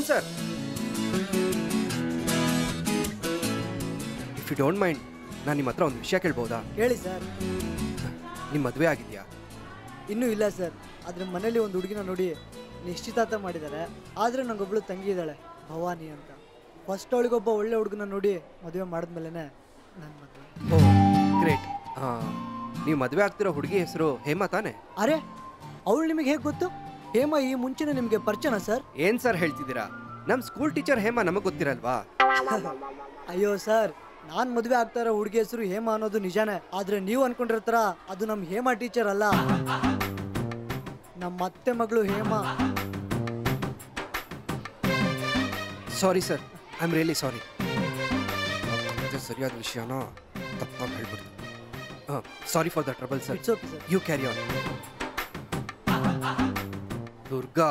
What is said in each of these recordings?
Sir if you don't mind ನಾನು ನಿಮ್ಮ ಹತ್ರ ಒಂದು ವಿಷಯ ಕೇಳ್ಬೋದಾ ಹೇಳಿ ಸರ್ ನಿಮ್ಮ ಮದುವೆ ಆಗಿದೆಯಾ ಇನ್ನೂ ಇಲ್ಲ ಸರ್ ಆದರೆ ಮನೇಲಿ ಒಂದು ಹುಡುಗಿನ ನೋಡಿ ನಿಶ್ಚಿತಾರ್ಥ ಮಾಡಿದ್ದಾರೆ ಆದರೆ ನಂಗೊಬ್ಳು ತಂಗಿ ಇದ್ದಾಳೆ ಭವಾನಿ ಅಂತ ಫಸ್ಟ್ ಅವಳಿಗೊಬ್ಬ ಒಳ್ಳೆ ಹುಡುಗನ ನೋಡಿ ಮದುವೆ ಮಾಡಿದ್ಮೇಲೆ ನನ್ನ ಮದುವೆ ಓ ಗ್ರೇಟ್ ನೀವು ಮದುವೆ ಆಗ್ತಿರೋ ಹುಡುಗಿ ಹೆಸರು ಹೇಮಾ ತಾನೆ ಅರೆ ಅವಳು ನಿಮಗೆ ಹೇಗೆ ಗೊತ್ತು ಹೇಮ ಈ ಮುಂಚೆನೇ ನಿಮಗೆ ಪರಿಚಯನ ಸರ್ ಏನ್ ಸರ್ ಹೇಳ್ತಿದ್ದೀರಾ ನಮ್ಮ ಸ್ಕೂಲ್ ಟೀಚರ್ ಹೇಮಾ ನಮಗೆ ಗೊತ್ತಿರಲ್ವಾ ಅಯ್ಯೋ ಸರ್ ನಾನ್ ಮದುವೆ ಆಗ್ತಾ ಇರೋ ಹುಡುಗಿ ಹೆಸರು ಹೇಮ ಅನ್ನೋದು ನಿಜಾನೇ ಆದ್ರೆ ನೀವು ಅನ್ಕೊಂಡಿರ್ತಾರ ಅದು ನಮ್ ಹೇಮ ಟೀಚರ್ ಅಲ್ಲ ನಮ್ಮ ಅತ್ತೆ ಮಗಳು Hema sorry sir I am really sorry ಸರಿಯಾದ ವಿಷಯನ ತಪ್ಪಾಗಿ ಹೇಳ್ಬಿಡ್ತು sorry for the trouble sir it's okay sir you carry on Durga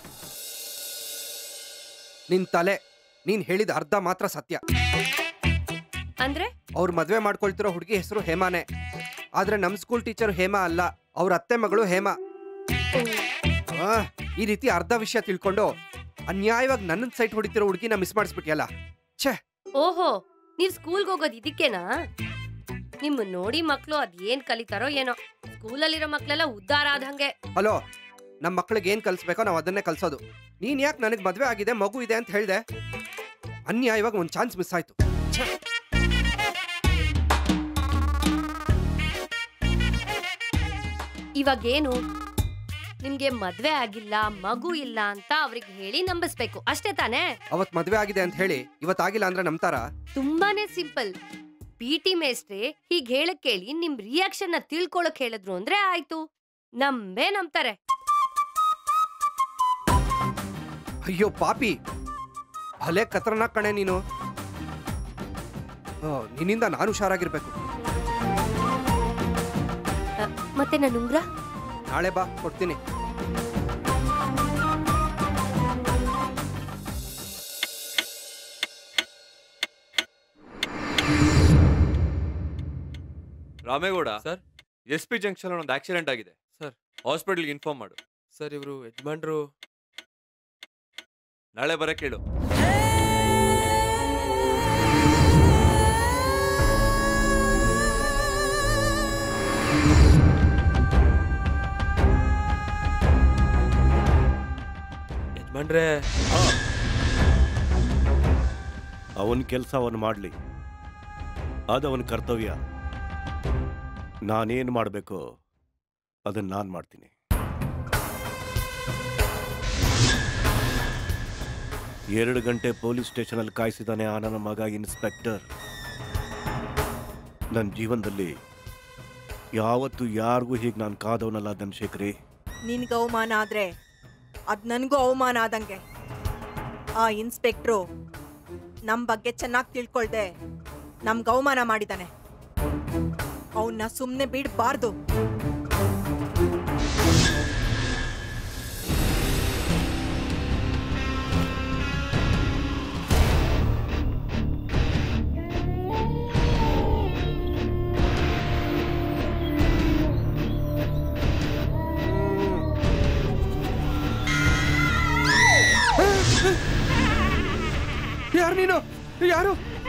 ನಿನ್ ತಲೆ ನೀನ್ ಹೇಳಿದ ಅರ್ಧ ಮಾತ್ರ ಸತ್ಯ ಅಂದ್ರೆ ಅವ್ರು ಮದ್ವೆ ಮಾಡ್ಕೊಳ್ತಿರೋ ಹುಡುಗಿ ಹೆಸರು ಹೇಮಾನೇ ಆದ್ರೆ ನಮ್ ಸ್ಕೂಲ್ ಟೀಚರ್ ಹೇಮಾ ಅಲ್ಲ ಅವ್ರ ಅತ್ತೆ ಮಗಳು ಹೇಮಾ ಆ, ಈ ರೀತಿ ಅರ್ಧ ವಿಷಯ ತಿಳ್ಕೊಂಡು ಅನ್ಯಾಯವಾಗಿ ನನ್ನ ಸೈಟ್ ಹೊಡಿತಿರೋ ಹುಡುಗಿನ ಮಿಸ್ ಮಾಡಿಸ್ಬಿಟ್ಟಿಯಲ್ಲ ಛೇ ಓಹೋ ನೀವ್ ಸ್ಕೂಲ್ಗೆ ಹೋಗೋದ್ ಇದಕ್ಕೇನಾ ನಿಮ್ ನೋಡಿ ಮಕ್ಳು ಅದ್ ಏನ್ ಕಲಿತಾರೋ ಏನೋ ಸ್ಕೂಲಲ್ಲಿರೋ ಮಕ್ಳೆಲ್ಲ ಉದ್ಧಾರ ಆದಂಗೆ ಹಲೋ ನಮ್ಮ ಮಕ್ಳಿಗೆ ಏನ್ ಕಲ್ಸ್ಬೇಕೋ ನಾವು ಅದನ್ನೇ ಕಲ್ಸೋದು ನೀನ್ ಯಾಕೆ ನನಗೆ ಮದ್ವೆ ಆಗಿದೆ ಮಗು ಇದೆ ಅಂತ ಹೇಳ್ದೆ ಅನ್ಯಾಯವಾಗಿ ಒಂದು ಚಾನ್ಸ್ ಮಿಸ್ ಆಯ್ತು ಛೆ. ಇವಾಗೇನು ನಿಮ್ಗೆ ಮದ್ವೆ ಆಗಿಲ್ಲ ಮಗು ಇಲ್ಲ ಅಂತ ಅವ್ರಿಗೆ ಹೇಳಿ ನಂಬಿಸ್ಬೇಕು ಅಷ್ಟೇ ತಾನೇ ಅವತ್ ಮದ್ವೆ ಆಗಿದೆ ಅಂತ ಹೇಳಿ ಇವತ್ತಾಗಿಲ್ಲ ಅಂದ್ರೆ ನಂಬ್ತಾರ ತುಂಬಾನೇ ಸಿಂಪಲ್ ಪಿ ಟಿ ಮೇಸ್ಟ್ರೆ ಹೀಗ್ ಹೇಳಕ್ ಕೇಳಿ ನಿಮ್ ರಿಯಾಕ್ಷನ್ ನ ತಿಳ್ಕೊಳಕ್ ಹೇಳಿದ್ರು ಅಂದ್ರೆ ಆಯ್ತು ನಂಬೇ ನಂಬ್ತಾರೆ ಅಯ್ಯೋ ಪಾಪಿ ಭಲೆ ಖತರ್ನಾಕ್ ಕಣೆ ನೀನು ಆ, ನಿನ್ನಿಂದ ನಾನು ಹುಷಾರಾಗಿರ್ಬೇಕು ಅ, ಮತ್ತೆ ನನ್ನ ಉಂಗ್ರ ನಾಳೆ ಬಾ ಕೊಡ್ತೀನಿ Ramegowda sir S P junction ಒಂದು ಆಕ್ಸಿಡೆಂಟ್ ಆಗಿದೆ ಸರ್. ಹಾಸ್ಪಿಟಲ್ಗೆ ಇನ್ಫಾರ್ಮ್ ಮಾಡು ಸರ್ ಇವರು ಯಜಮಾನ್ರು ನಾಳೆ ಬರಕ್ಕೆ ಹೇಳು ಯಜಮಾನ್ರೆ ಅವನ ಕೆಲಸ ಅವನು ಮಾಡಲಿ ಅದು ಅವನ ಕರ್ತವ್ಯ ನಾನೇನು ಮಾಡಬೇಕೋ ಅದನ್ನು ನಾನು ಮಾಡ್ತೀನಿ ಎರಡು ಗಂಟೆ ಪೊಲೀಸ್ ಸ್ಟೇಷನಲ್ಲಿ ಕಾಯಿಸಿದಾನೆ ಆ ನನ್ನ ಮಗ ಇನ್ಸ್ಪೆಕ್ಟರ್ ನನ್ನ ಜೀವನದಲ್ಲಿ ಯಾವತ್ತೂ ಯಾರಿಗೂ ಹೀಗೆ ನಾನು ಕಾದವನಲ್ಲ ಧನಶೇಖರಿ ನಿನ್ಗೆ ಅವಮಾನ ಆದ್ರೆ ಅದು ನನಗೂ ಅವಮಾನ ಆದಂಗೆ ಆ ಇನ್ಸ್ಪೆಕ್ಟ್ರು ನಮ್ಮ ಬಗ್ಗೆ ಚೆನ್ನಾಗಿ ತಿಳ್ಕೊಳ್ದೆ ನಮ್ಗೆ ಅವಮಾನ ಮಾಡಿದಾನೆ ಅವನ್ನ ಸುಮ್ಮನೆ ಬಿಡಬಾರ್ದು ಯಾರು ನೀನು ಯಾರು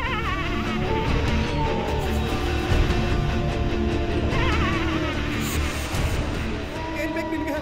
ಏನ್ ಬೇಕು ನಿನ್ಗೆ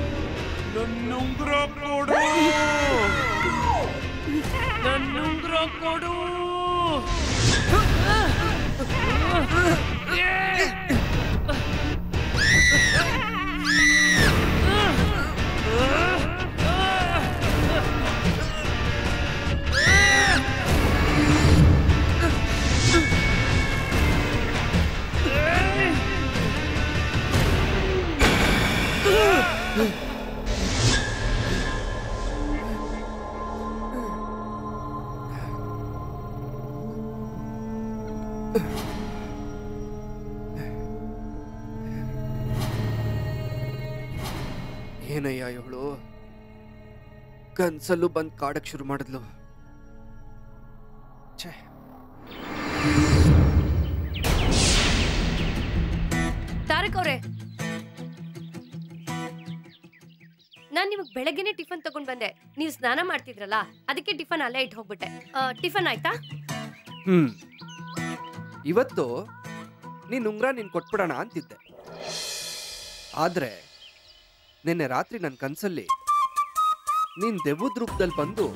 ಏನಯ್ಯ ಇವಳು ಕನ್ಸಲ್ಲೂ ಬಂದ್ ಕಾಡಕ್ ಶುರು ಮಾಡಿದ್ಲು ಛೇ ತಾರಕ್ ಅವ್ರೆ ನಾನ್ ನಿಮಗ್ ಬೆಳಗ್ಗೆನೆ ಟಿಫನ್ ತಗೊಂಡ್ ಬಂದೆ ನೀವು ಸ್ನಾನ ಮಾಡ್ತಿದ್ರಲ್ಲ ಅದಕ್ಕೆ ಟಿಫನ್ ಅಲ್ಲೇ ಇಟ್ಟು ಹೋಗ್ಬಿಟ್ಟೆ ಆ, ಟಿಫನ್ ಆಯ್ತಾ ಹ್ಮ್ ಇವತ್ತು ನೀನ್ ಉಂಗ್ರ ನೀನ್ ಕೊಟ್ಬಿಡೋಣ ಅಂತಿದ್ದೆ ಆದ್ರೆ ನಿನ್ನೆ ರಾತ್ರಿ ನನ್ನ ಕನ್ಸಲ್ಲಿ ನೀನ್ ದೆವ್ವದ ರೂಪದಲ್ಲಿ ಬಂದು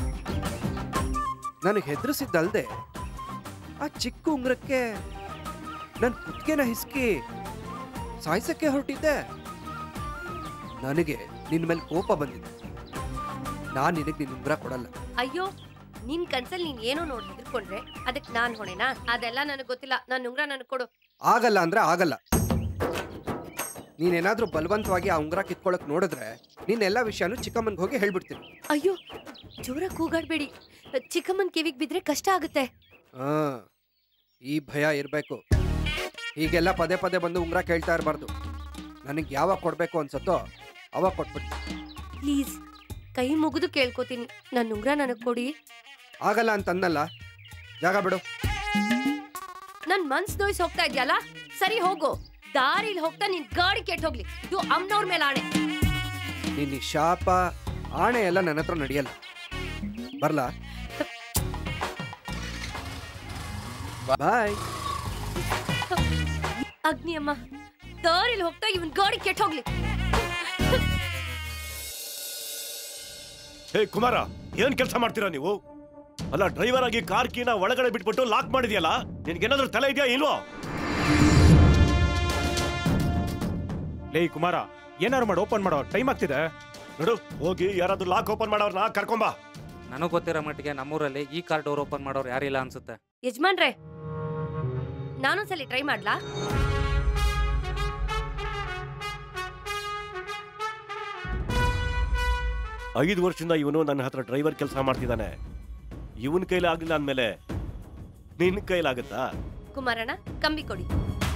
ನನಗೆ ಹೆದರಿಸಿದ್ದಲ್ದೆ ಆ ಚಿಕ್ಕ ಉಂಗ್ರಕ್ಕೆ ನನ್ನ ಕುತ್ತಿಗೆನ ಹಿಸ್ಕಿ ಸಾಯ್ಸಕ್ಕೆ ಹೊರಟಿದ್ದೆ ನನಗೆ ನಿನ್ ಮೇಲೆ ಕೋಪ ಬಂದಿದೆ ನಾನ್ ನಿನಗೆ ನಿನ್ ಉಂಗ್ರ ಕೊಡಲ್ಲ ಅಯ್ಯೋ ನಿನ್ ಕನ್ಸಲ್ಲಿ ನೀನ್ ಏನೋ ನೋಡಿ ಹೆದರ್ಕೊಂಡ್ರೆ ಅದಕ್ ನಾನ್ ಹೊಣೆನಾ ಅದೆಲ್ಲ ನನಗ್ ಗೊತ್ತಿಲ್ಲ ನನ್ ಉಂಗ್ರ ನನಗ್ ಕೊಡು ಆಗಲ್ಲ ಅಂದ್ರೆ ಆಗಲ್ಲ ನೀನೇನಾದ್ರೂ ಬಲವಂತವಾಗಿ ಆ ಉಂಗ್ರ ಕಿತ್ಕೊಳಕ್ ನೋಡಿದ್ರೆ ನೀನೆಲ್ಲ ವಿಷಯನೂ ಚಿಕ್ಕಮ್ಮನ್ಗೆ ಹೋಗಿ ಹೇಳ್ಬಿಡ್ತೀನಿ ಅಯ್ಯೋ ಜೋರ ಕೂಗಾಡ್ಬೇಡಿ ಚಿಕ್ಕಮ್ಮನ್ ಕಿವಿಗ್ ಬಿದ್ರೆ ಕಷ್ಟ ಆಗುತ್ತೆ ಹಾ ಈ ಭಯ ಇರಬೇಕು ಹೀಗೆಲ್ಲ ಪದೇ ಪದೇ ಬಂದು ಉಂಗ್ರ ಕೇಳ್ತಾ ಇರಬಾರ್ದು ನನಗೆ ಯಾವಾಗ ಕೊಡ್ಬೇಕು ಅನ್ಸತ್ತೋ ಅವಾಗ ಕೊಟ್ಬಿಡ್ತೀನಿ ಪ್ಲೀಸ್ ಕೈ ಮುಗಿದು ಕೇಳ್ಕೊತೀನಿ ನನ್ ಉಂಗ್ರ ನನಗ್ ಕೊಡಿ ಆಗಲ್ಲ ಅಂತನ್ನಲ್ಲ ಜಾಗ ಬಿಡು ನನ್ ಮನ್ಸ್ ನೋಯ್ಸ್ ಹೋಗ್ತಾ ಇದ್ಯಲ್ಲ ಸರಿ ಹೋಗು ದಾರಿಲಿ ಹೋಗ್ತಾ ನಿನ್ ಗಾಡಿ ಕೆಟ್ಟ ಹೋಗ್ಲಿ ಇದು ಅಮ್ಮನವ್ರ ಮೇಲೆ ಆಣೆ ನಿನ್ನ ಈ ಶಾಪ ಆಣೆ ಎಲ್ಲ ನನ್ನ ಹತ್ರ ನಡೆಯಲ್ಲ ಬರ್ಲಾ ಬಾಯ್ ಅಗ್ನಿ ಅಮ್ಮ ದಾರಿಲಿ ಹೋಗ್ತಾ ಇವನ್ ಗಾಡಿ ಕೆಟ್ಟ ಹೋಗ್ಲಿ ಹೇ ಕುಮಾರ ಏನ್ ಕೆಲಸ ಮಾಡ್ತೀರಾ ನೀವು ಅಲ್ಲ ಡ್ರೈವರ್ ಆಗಿ ಕಾರ್ ಕೀನ ಒಳಗಡೆ ಬಿಟ್ಬಿಟ್ಟು ಲಾಕ್ ಮಾಡಿದ್ಯಲ್ಲ ನಿನ್ಗೇನಾದ್ರೂ ತಲೆ ಇದೆಯಾ ಇಲ್ವೋ ಲೇ ಕುಮಾರ ಏನಾರು ಮಾಡಿ ಓಪನ್ ಮಾಡೋ ಟೈಮ್ ಆಗ್ತಿದೆ ನೋಡು ಹೋಗಿ ಯಾರಾದ್ರೂ ಲಾಕ್ ಓಪನ್ ಮಾಡೋರ್ನ ಕರ್ಕೊಂಬಾ ನನಗೆ ಗೊತ್ತಿರೋ ಮಟ್ಟಿಗೆ ನಮ್ಮೂರಲ್ಲಿ ಈ ಕಾರ್ ಡೋರ್ ಓಪನ್ ಮಾಡೋರು ಯಾರಿಲ್ಲ ಅನ್ಸುತ್ತೆ ಯಜಮಾನ್ರೆ ನಾನೊಂದ್ಸಲಿ ಟ್ರೈ ಮಾಡ್ಲಾ ಐದು ವರ್ಷದಿಂದ ಇವನು ನನ್ನ ಹತ್ರ ಡ್ರೈವರ್ ಕೆಲಸ ಮಾಡ್ತಿದ್ದಾನೆ ಇವನ್ ಕೈಲಿ ಆಗ್ಲಿಲ್ಲ ಅಂದ್ಮೇಲೆ ನಿನ್ ಕೈಲಾಗತ್ತಾ ಕುಮಾರಣ್ಣ ಕಂಬಿ ಕೊಡಿ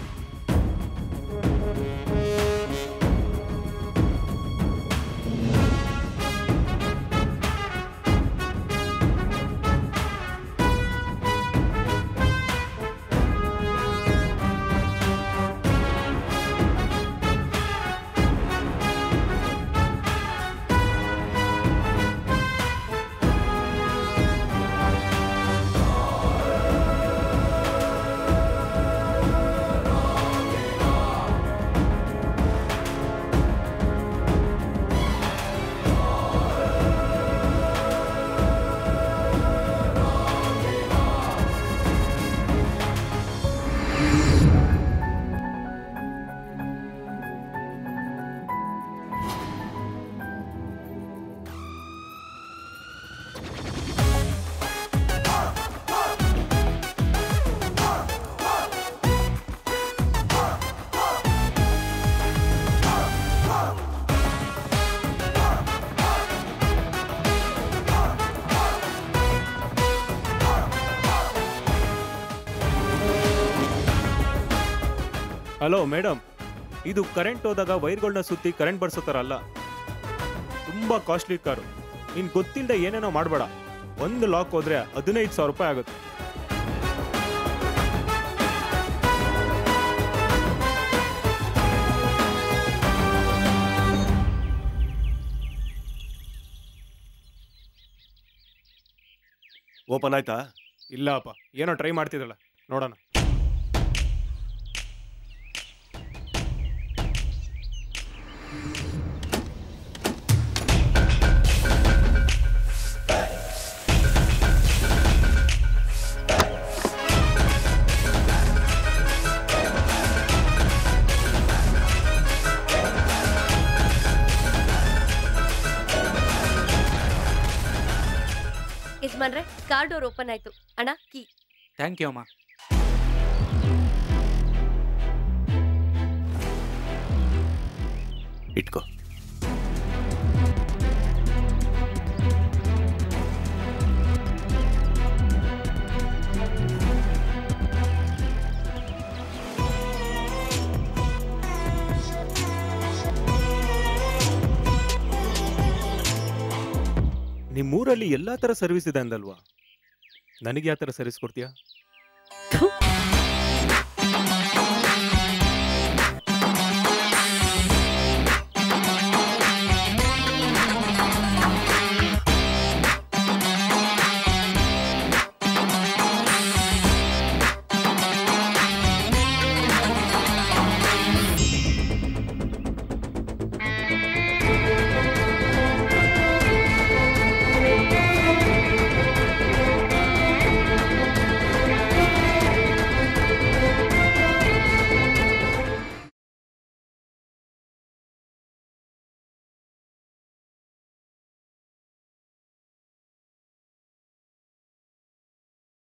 ಹಲೋ ಮೇಡಮ್ ಇದು ಕರೆಂಟ್ ಹೋದಾಗ ವೈರ್ಗಳನ್ನ ಸುತ್ತಿ ಕರೆಂಟ್ ಬರ್ಸೋತಾರಲ್ಲ ತುಂಬಾ ಕಾಸ್ಟ್ಲಿ ಕಾರು ನಿನ್ ಗೊತ್ತಿಲ್ಲದೆ ಏನೇನೋ ಮಾಡಬೇಡ ಒಂದು ಲಾಕ್ ಹೋದ್ರೆ ಹದಿನೈದು ಸಾವಿರ ರೂಪಾಯಿ ಆಗುತ್ತೆ ಓಪನ್ ಆಯ್ತಾ ಇಲ್ಲಪ್ಪ ಏನೋ ಟ್ರೈ ಮಾಡ್ತಿದ್ದಲ್ಲ ನೋಡೋಣ ಯಜಮಾನ್ರೆ ಕಾರ್ ಡೋರ್ ಓಪನ್ ಆಯ್ತು ಅಣ್ಣ ಕೀ ಥ್ಯಾಂಕ್ ಯು ಅಮ್ಮ ಇಟ್ಕೋ ನಿಮ್ಮೂರಲ್ಲಿ ಎಲ್ಲಾ ಥರ ಸರ್ವಿಸ್ ಇದೆ ಅಂದಲ್ವಾ ನನಗೆ ಯಾವ ಥರ ಸರ್ವಿಸ್ ಕೊಡ್ತೀಯಾ